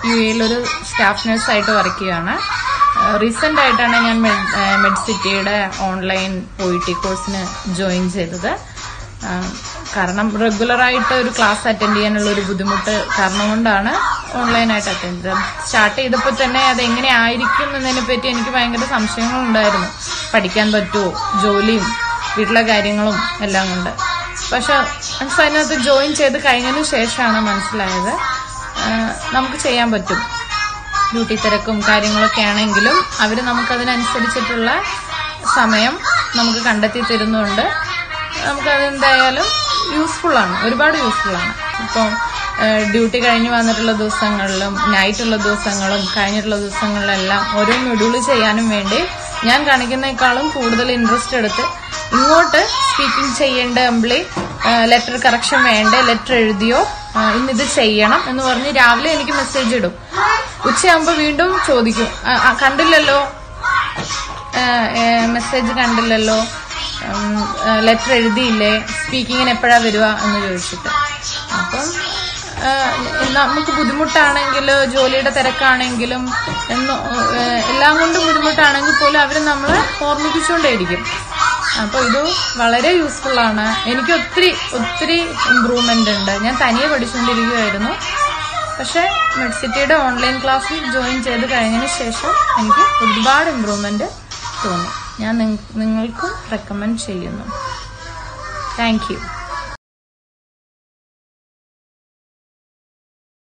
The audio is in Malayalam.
യു എയിൽ ഒരു സ്റ്റാഫ് നഴ്സായിട്ട് വർക്ക് ചെയ്യുകയാണ് റീസെന്റ് ആയിട്ടാണ് ഞാൻ മെഡ് സിറ്റിയുടെ ഓൺലൈൻ പോയിട്ടി കോഴ്സിന് ജോയിൻ ചെയ്തത് ആ, കാരണം റെഗുലറായിട്ട് ഒരു ക്ലാസ് അറ്റൻഡ് ചെയ്യാനുള്ള ഒരു ബുദ്ധിമുട്ട് കാരണം കൊണ്ടാണ് ഓൺലൈനായിട്ട് അറ്റൻഡ് ചെയ്തത് സ്റ്റാർട്ട് ചെയ്തപ്പോൾ തന്നെ അത് എങ്ങനെ ആയിരിക്കും എന്നതിനെ പറ്റി എനിക്ക് ഭയങ്കര സംശയങ്ങളുണ്ടായിരുന്നു പഠിക്കാൻ പറ്റുമോ ജോലിയും വീട്ടിലെ കാര്യങ്ങളും എല്ലാം കൊണ്ട് പക്ഷെ അതിനകത്ത് ജോയിൻ ചെയ്ത് കഴിഞ്ഞതിന് ശേഷമാണ് മനസ്സിലായത് ആ, നമുക്ക് ചെയ്യാൻ പറ്റും ഡ്യൂട്ടി തിരക്കും കാര്യങ്ങളൊക്കെ ആണെങ്കിലും അവർ നമുക്കതിനനുസരിച്ചിട്ടുള്ള സമയം നമുക്ക് കണ്ടെത്തി തരുന്നുണ്ട് നമുക്കത് എന്തായാലും യൂസ്ഫുൾ ആണ് ഒരുപാട് യൂസ്ഫുൾ ആണ് ഇപ്പം ഡ്യൂട്ടി കഴിഞ്ഞ് വന്നിട്ടുള്ള ദിവസങ്ങളിലും നൈറ്റുള്ള ദിവസങ്ങളും കഴിഞ്ഞിട്ടുള്ള ദിവസങ്ങളിലെല്ലാം ഓരോ ഷെഡ്യൂൾ ചെയ്യാനും വേണ്ടി ഞാൻ കാണിക്കുന്നേക്കാളും കൂടുതൽ ഇൻട്രസ്റ്റ് എടുത്ത് ഇങ്ങോട്ട് സ്പീക്കിംഗ് ചെയ്യേണ്ട അമ്പിളി ലെറ്റർ കറക്ഷൻ വേണ്ടേ ലെറ്റർ എഴുതിയോ ആ, ഇന്നിത് ചെയ്യണം എന്ന് പറഞ്ഞ് രാവിലെ എനിക്ക് മെസ്സേജ് ഇടും ഉച്ചയാകുമ്പോൾ വീണ്ടും ചോദിക്കും ആ, ആ, കണ്ടില്ലല്ലോ മെസ്സേജ് കണ്ടില്ലല്ലോ ലെറ്റർ എഴുതിയില്ലേ സ്പീക്കിങ്ങിന് എപ്പോഴാ വരിക എന്ന് ചോദിച്ചിട്ട് അപ്പം ആ, നമുക്ക് ബുദ്ധിമുട്ടാണെങ്കിൽ ജോലിയുടെ തിരക്കാണെങ്കിലും എന്ന് എല്ലാം കൊണ്ടും ബുദ്ധിമുട്ടാണെങ്കിൽ പോലും അവർ നമ്മളെ ഓർമ്മിപ്പിച്ചുകൊണ്ടേയിരിക്കും അപ്പൊ ഇത് വളരെ യൂസ്ഫുൾ ആണ് എനിക്ക് ഒത്തിരി ഒത്തിരി ഇമ്പ്രൂവ്മെന്റ് ഉണ്ട് ഞാൻ തനിയെ പഠിച്ചുകൊണ്ടിരിക്കുകയായിരുന്നു പക്ഷെ മെഡ്സിറ്റിയുടെ ഓൺലൈൻ ക്ലാസ്സിൽ ജോയിൻ ചെയ്ത് കഴിഞ്ഞതിന് ശേഷം എനിക്ക് ഒരുപാട് ഇമ്പ്രൂവ്മെന്റ് തോന്നി ഞാൻ നിങ്ങ- നിങ്ങൾക്കും റെക്കമെൻഡ് ചെയ്യുന്നു താങ്ക് യു